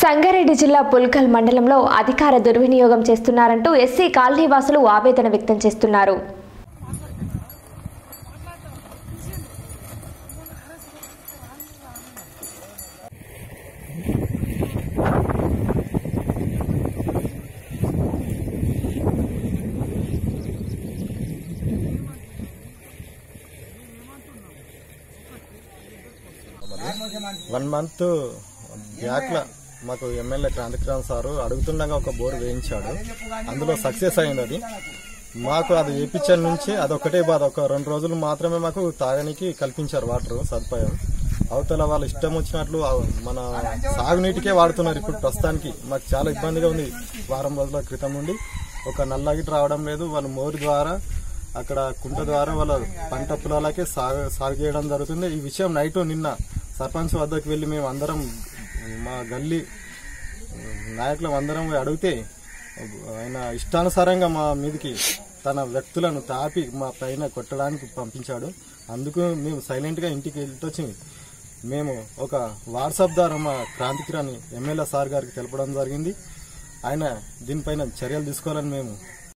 సంగారెడ్డి జిల్లా పుల్కల్ మండలంలో అధికార దుర్వినియోగం చేస్తున్నారంటూ ఎస్సీ కాలనీ వాసులు ఆవేదన వ్యక్తం చేస్తున్నారు వన్ మంత్ బ్యాక్ల మాకు ఎమ్మెల్యే క్రాంతికిరామ్ సారు అడుగుతుండగా ఒక బోర్ వేయించాడు అందులో సక్సెస్ అయింది అది మాకు అది వేయించిన నుంచి అది ఒకటే బాధ ఒక రెండు రోజులు మాత్రమే మాకు తాగడానికి కల్పించారు వాటర్ సదుపాయం అవతల వాళ్ళు ఇష్టం వచ్చినట్లు ఆ మన సాగునీటికే వాడుతున్నారు ఇప్పుడు ప్రస్తుతానికి మాకు చాలా ఇబ్బందిగా ఉంది వారం రోజుల క్రితం నుండి ఒక నల్లగిట్ రావడం లేదు వాళ్ళు మోరు ద్వారా అక్కడ కుంట ద్వారా వాళ్ళ పంట పొలాలకే సాగు సాగు చేయడం జరుగుతుంది ఈ విషయం నైట్ నిన్న సర్పంచ్ వద్దకు వెళ్ళి మేము అందరం మా గల్లీ నాయకులం అందరం పోయి అడిగితే ఆయన ఇష్టానుసారంగా మా మీదకి తన వ్యక్తులను తాపి మా పైన కొట్టడానికి పంపించాడు అందుకు మేము సైలెంట్గా ఇంటికి వెళ్ళొచ్చి మేము ఒక వాట్సాప్ ద్వారా మా క్రాంతికిరాని ఎమ్మెల్యే సార్ గారికి తెలపడం జరిగింది ఆయన దీనిపైన చర్యలు తీసుకోవాలని మేము